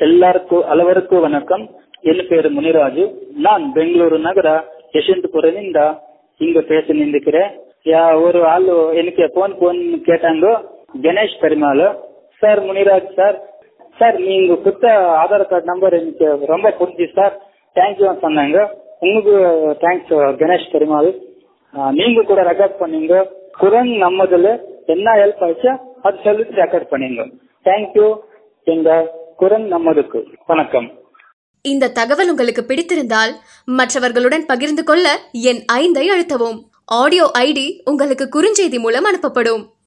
ಎಲ್ಲರಿಗೂ ಹಲವರಿಗೂ ವಣಕಂ ಎನ್ನ ಪೇರು ಮುನಿರಾಜು ನಾನ್ ಬೆಂಗಳೂರು ನಗರ ಯಶವಂತಪುರದಿಂದ இங்க பேச நின்றுக்கிறேன் யா ஒரு ஆள் எனக்கு போன் போன் கேட்டாங்க Ganesh Perumal sir Muniraj sir sir நீங்க கொடுத்த ஆதார் கார்டு நம்பர் எனக்கு ரொம்ப பிடிச்சி சார் தேங்க்யூ சொன்னாங்க உங்களுக்கு தேங்க்ஸ் கணேஷ் பெருமாள் நீங்க கூட ரெக்கார்ட் பண்ணீங்க குரன் நம்மதுல என்ன ஹெல்ப் ஆச்சா அது சொல்லிட்டு ரெக்கார்ட் பண்ணீங்க தேங்க்யூ எங்க குரன் நம்மதுக்கு வணக்கம் இந்த தகவல் உங்களுக்கு பிடித்திருந்தால் மற்றவர்களுடன் பகிர்ந்து கொள்ள என் ஐந்தை அழுத்தவும் ஆடியோ ஐடி உங்களுக்கு குறுஞ்செய்தி மூலம் அனுப்பப்படும்